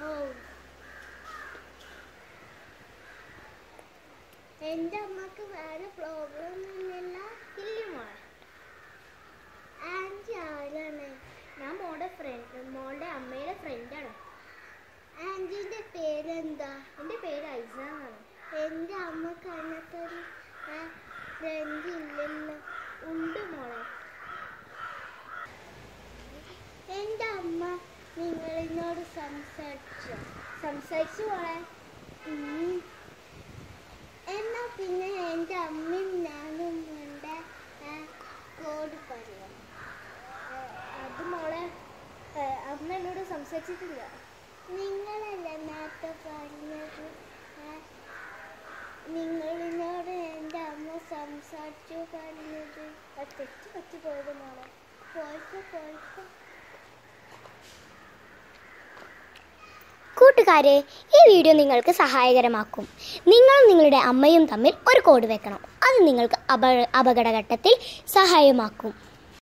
ഓ എൻ്റെ അമ്മക്ക് വേറെ പ്രോബ്ലം ഇല്ലല്ലോ ഇല്ല മോളെ ആൻറ്റി ആരാണ് ഞാൻ മോളുടെ ഫ്രണ്ട് മോളുടെ അമ്മയുടെ ഫ്രണ്ടാണ് ആൻറ്റിൻ്റെ പേരെന്താ എൻ്റെ പേര് ഐസ എന്നാണ് എൻ്റെ അമ്മക്ക് അങ്ങനത്തൊരു ഫ്രണ്ട് ഇല്ലല്ലോ ഉണ്ട് മോളെ എൻ്റെ അമ്മ നിങ്ങളിനോട് സംസാരിച്ചോ സംസാരിച്ചു മോളെ ഉം. എന്നാ പിന്നെ എൻ്റെ അമ്മയും ഞാനും ഉണ്ട് കോഡ് പറയാം അത് മോളെ ഏ, അമ്മ എന്നോട് സംസാരിച്ചിട്ടില്ല നിങ്ങളല്ല നേരത്തെ പറഞ്ഞത് ആ, നിങ്ങളിനോട് എൻ്റെ അമ്മ സംസാരിച്ചു പറഞ്ഞത് അത് തെറ്റ് പറ്റിപ്പോയത് മോളെ പോയിക്കോ പോയിക്കോ കൂട്ടുകാരെ ഈ വീഡിയോ നിങ്ങൾക്ക് സഹായകരമാക്കും നിങ്ങളും നിങ്ങളുടെ അമ്മയും തമ്മിൽ ഒരു കോഡ് വെക്കണം അത് നിങ്ങൾക്ക് അപ അപകടഘട്ടത്തിൽ സഹായമാക്കും